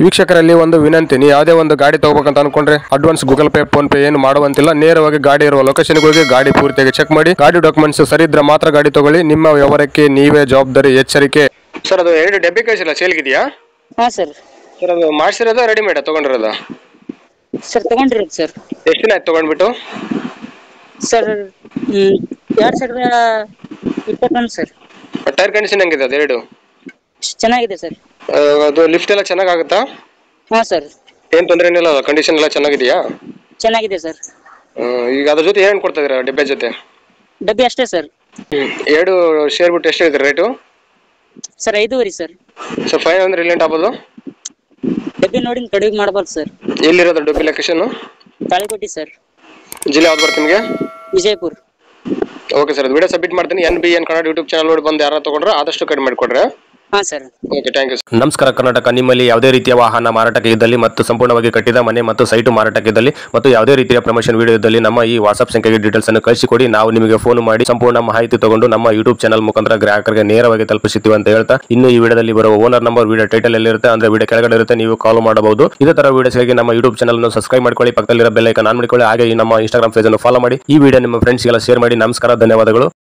ವೀಕ್ಷಕರಲ್ಲಿ ಒಂದು ವಿನಂತಿ ನೀವು ಯಾವುದೇ ಒಂದು ಗಾಡಿ ತಗೋಬೇಕಂತ ಅನ್ಕೊಂಡ್ರೆ advance Google Pay PhonePe ಏನು ಮಾಡುವಂತಿಲ್ಲ ನೇರವಾಗಿ ಗಾಡಿ ಇರುವ ಲೊಕೇಶನ್ಗೆ ಹೋಗಿ ಗಾಡಿ ಪೂರ್ತಿಯಾಗಿ ಚೆಕ್ ಮಾಡಿ ಗಾಡಿ ಡಾಕ್ಯುಮೆಂಟ್ಸ್ ಸರಿ ಇದ್ರೆ ಮಾತ್ರ ಗಾಡಿ ತಗೊಳ್ಳಿ ನಿಮ್ಮ ವ್ಯವಹಾರಕ್ಕೆ ನೀವೇ ಜವಾಬ್ದಾರಿ ಎಚ್ಚರಿಕೆ ಸರ್ ಅದು ಎರಡು ಡೆಬ್ಬಿ ಕಳಿಸಿಲ್ಲ ಸೇಲ್ಗಿದೆಯಾ ಹಾಂ ಸರ್ ಸರ್ ಅದು ಮಾಡಿಸಿರೋದ ರೆಡಿಮೇಡ್ ತಗೊಂಡಿರೋದ ಸರ್ ತಗೊಂಡಿರೋದು ಸರ್ ಎಷ್ಟು ದಿನ ಆಯ್ತು ತಗೊಂಡ್ಬಿಟ್ಟು ಸರ್ ಎರಡು ಸಾವಿರದ ಇಪ್ಪತ್ತೊಂದು ಸರ್ ಟೈರ್ ಕಂಡೀಷನ್ ಹೆಂಗಿದೆ ಅದು ಎರಡು ಚೆನ್ನಾಗಿದೆ ಸರ್ ಆ, ಅದು ಲಿಫ್ಟ್ ಎಲ್ಲ ಚೆನ್ನಾಗಾಗುತ್ತಾ ಹಾಂ ಸರ್ ಏನು ತೊಂದರೆ ಏನಿಲ್ಲ ಕಂಡೀಷನ್ ಎಲ್ಲ ಚೆನ್ನಾಗಿದೆಯಾ ಚೆನ್ನಾಗಿದೆ ಸರ್ ಆ, ಈಗ ಅದ್ರ ಜೊತೆ ಏನು ಕೊಡ್ತಾ ಇದೀರಾ ಡೆಬ್ಬೆ ಜೊತೆ ಡಬ್ಬಿ ಅಷ್ಟೇ ಸರ್ ಎರಡು ಶೇರ್ ಬಿಟ್ಟು ಎಷ್ಟು ಇದೆ ರೇಟು ಸರ್ ಐದೂವರೆ ಸರ್ ಸರ್ ಫೈವ್ ಅಂದ್ರೆ ರಿಲೆಂಟ್ ಆಗ್ಬೋದು ಡಬ್ಬಿ ನೋಡಿ ಕಡಿಮೆ ಮಾಡ್ಬಾರ್ದು ಸರ್ ಎಲ್ಲಿರೋದು ಡೆಬ್ಬಿ ಲೊಕೇಶನ್ ತಾಳಿಕೋಟಿ ಸರ್ ಜಿಲ್ಲೆ ಯಾವ್ದು ಬರ್ತೀನಿ ನಿಮಗೆ Vijayapura okay sir video submit ಮಾಡ್ತೀನಿ N B N Kannada YouTube channel ನೋಡಿ ಬಂದು ಯಾರು ತಗೊಂಡ್ರೆ ಆದಷ್ಟು ಕಡಿಮೆ ಮಾಡಿಕೊಡ್ರೆ ಹಾಂ ಸರ್ ಓಕೆ ಥ್ಯಾಂಕ್ ಯು ನಮಸ್ಕಾರ ಕರ್ನಾಟಕ ನಿಮ್ಮಲ್ಲಿ ಯಾವುದೇ ರೀತಿಯ ವಾಹನ ಮಾರಾಟಕ್ಕೆ ಇದ್ದಲ್ಲಿ ಮತ್ತು ಸಂಪೂರ್ಣವಾಗಿ ಕಟ್ಟಿದ ಮನೆ ಮತ್ತು ಸೈಟು ಮಾರಾಟಕ್ಕೆ ಇದ್ದಲ್ಲಿ ಮತ್ತು ಯಾವುದೇ ರೀತಿಯ ಪ್ರಮೋಷನ್ ವಿಡಿಯೋ ಇದ್ದಲ್ಲಿ ನಮ್ಮ ಈ ವಾಟ್ಸ್ಆಪ್ ಸಂಖ್ಯೆಗೆ ಡೀಟೇಲ್ಸ್ ಅನ್ನು ಕಳಿಸಿಕೊಡಿ ನಾವು ನಿಮಗೆ ಫೋನ್ ಮಾಡಿ ಸಂಪೂರ್ಣ ಮಾಹಿತಿ ತಗೊಂಡು ನಮ್ಮ ಯೂಟ್ಯೂಬ್ ಚಾನಲ್ ಮುಖಾಂತರ ಗ್ರಾಹಕರಿಗೆ ನೇರವಾಗಿ ತಲುಪಿಸುತ್ತೀವಿ ಅಂತ ಹೇಳ್ತಾ ಇನ್ನು ಈ ವಿಡಿಯೋದಲ್ಲಿ ಬರುವ ಓನರ್ ನಂಬರ್ ವಿಡಿಯೋ ಟೈಟಲ್ ಎಲ್ಲಿರುತ್ತೆ ಅಂದ್ರೆ ವಿಡಿಯೋ ಕೆಳಗಡೆ ಇರುತ್ತೆ ನೀವು ಕಾಲ್ ಮಾಡಬಹುದು ಇದೇ ತರ ವಿಡಿಯೋಸ್ಗಾಗಿ ನಮ್ಮ ಯೂಟ್ಯೂಬ್ ಚಾನಲ್ ಅನ್ನು ಸಬ್ಸ್ಕ್ರೈಬ್ ಮಾಡ್ಕೊಳ್ಳಿ ಪಕ್ಕದಲ್ಲಿರೋ ಬೆಲ್ ಐಕನ್ ಆನ್ ಮಾಡಿಕೊಳ್ಳಿ ಹಾಗೆ ಈ ನಮ್ಮ ಇನ್ಸ್ಟಾಗ್ರಾಮ್ ಪೇಜ್ ಅನ್ನು ಫಾಲೋ ಮಾಡಿ ಈ ವಿಡಿಯೋ ನಿಮ್ಮ ಫ್ರೆಂಡ್ಸ್ಗೆಲ್ಲ ಶೇರ್ ಮಾಡಿ ನಮಸ್ಕಾರ ಧನ್ಯವಾದಗಳು